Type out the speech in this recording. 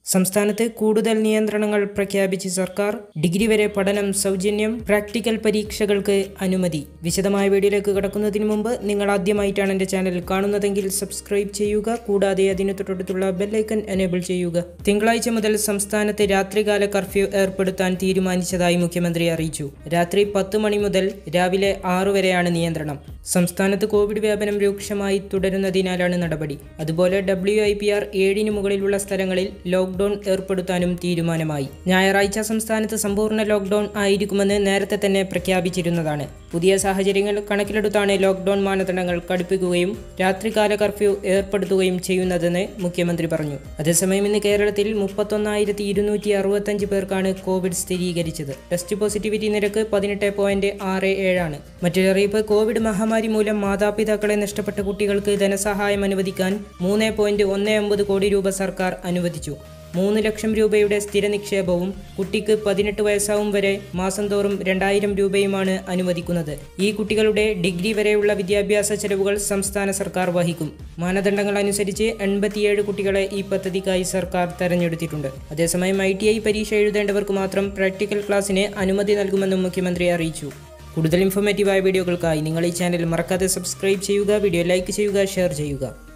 സംസ്ഥാനത്ത് കൂടുതൽ നിയന്ത്രണങ്ങൾ പ്രഖ്യാപിച്ച് സർക്കാർ ഡിഗ്രി വരെ പഠനം സൗജന്യം പ്രാക്ടിക്കൽ പരീക്ഷകൾക്ക് അനുമതി വിശദമായ വീഡിയോയിലേക്ക് കടക്കുന്നതിന് മുമ്പ് നിങ്ങൾ ആദ്യമായിട്ടാണ് എൻ്റെ ചാനൽ കാണുന്നതെങ്കിൽ സബ്സ്ക്രൈബ് ചെയ്യുക കൂടാതെ അതിന് തൊട്ടടുത്തുള്ള ബെല്ലൈക്കൺ എനേബിൾ ചെയ്യുക തിങ്കളാഴ്ച മുതൽ സംസ്ഥാനത്ത് രാത്രികാല കർഫ്യൂ ഏർപ്പെടുത്താൻ തീരുമാനിച്ചതായി മുഖ്യമന്ത്രി അറിയിച്ചു രാത്രി പത്ത് മണി മുതൽ രാവിലെ ആറു വരെയാണ് നിയന്ത്രണം സംസ്ഥാനത്ത് കോവിഡ് വ്യാപനം രൂക്ഷമായി തുടരുന്നതിനാലാണ് നടപടി അതുപോലെ ഡബ്ല്യു ഐ പി ആർ ഏഴിന് മുകളിലുള്ള സ്ഥലങ്ങളിൽ ലോക്ക്ഡൌൺ ഏർപ്പെടുത്താനും തീരുമാനമായി ഞായറാഴ്ച സംസ്ഥാനത്ത് സമ്പൂർണ്ണ ലോക്ക്ഡൌൺ ആയിരിക്കുമെന്ന് നേരത്തെ തന്നെ പ്രഖ്യാപിച്ചിരുന്നതാണ് പുതിയ സാഹചര്യങ്ങൾ കണക്കിലെടുത്താണ് ലോക്ക്ഡൌൺ മാനദണ്ഡങ്ങൾ കടുപ്പിക്കുകയും രാത്രികാല കർഫ്യൂ ഏർപ്പെടുത്തുകയും ചെയ്യുന്നതെന്ന് മുഖ്യമന്ത്രി പറഞ്ഞു അതേസമയം ഇന്ന് കേരളത്തിൽ മുപ്പത്തൊന്നായിരത്തി ഇരുന്നൂറ്റി അറുപത്തഞ്ച് പേർക്കാണ് കോവിഡ് സ്ഥിരീകരിച്ചത് ടെസ്റ്റ് പോസിറ്റിവിറ്റി നിരക്ക് പതിനെട്ട് പോയിന്റ് ആറ് ഏഴാണ് മറ്റൊരു അറിയിപ്പ് കോവിഡ് മഹാമാരി മൂലം മാതാപിതാക്കളെ നഷ്ടപ്പെട്ട കുട്ടികൾക്ക് ധനസഹായം അനുവദിക്കാൻ മൂന്ന് പോയിന്റ് ഒന്ന് ഒമ്പത് കോടി രൂപ സർക്കാർ അനുവദിച്ചു മൂന്ന് ലക്ഷം രൂപയുടെ സ്ഥിര നിക്ഷേപവും കുട്ടിക്ക് പതിനെട്ട് വയസ്സാവും വരെ മാസം തോറും രണ്ടായിരം രൂപയുമാണ് അനുവദിക്കുന്നത് ഈ കുട്ടികളുടെ ഡിഗ്രി വരെയുള്ള വിദ്യാഭ്യാസ ചെലവുകൾ സംസ്ഥാന സർക്കാർ വഹിക്കും മാനദണ്ഡങ്ങൾ അനുസരിച്ച് എൺപത്തിയേഴ് കുട്ടികളെ ഈ പദ്ധതിക്കായി സർക്കാർ തെരഞ്ഞെടുത്തിട്ടുണ്ട് അതേസമയം ഐ ടി ഐ പരീക്ഷ എഴുതേണ്ടവർക്ക് മാത്രം പ്രാക്ടിക്കൽ ക്ലാസ്സിന് അനുമതി നൽകുമെന്നും മുഖ്യമന്ത്രി അറിയിച്ചു കൂടുതൽ ഇൻഫോർമേറ്റീവായ വീഡിയോകൾക്കായി നിങ്ങൾ ഈ ചാനൽ മറക്കാതെ സബ്സ്ക്രൈബ് ചെയ്യുക വീഡിയോ ലൈക്ക് ചെയ്യുക ഷെയർ ചെയ്യുക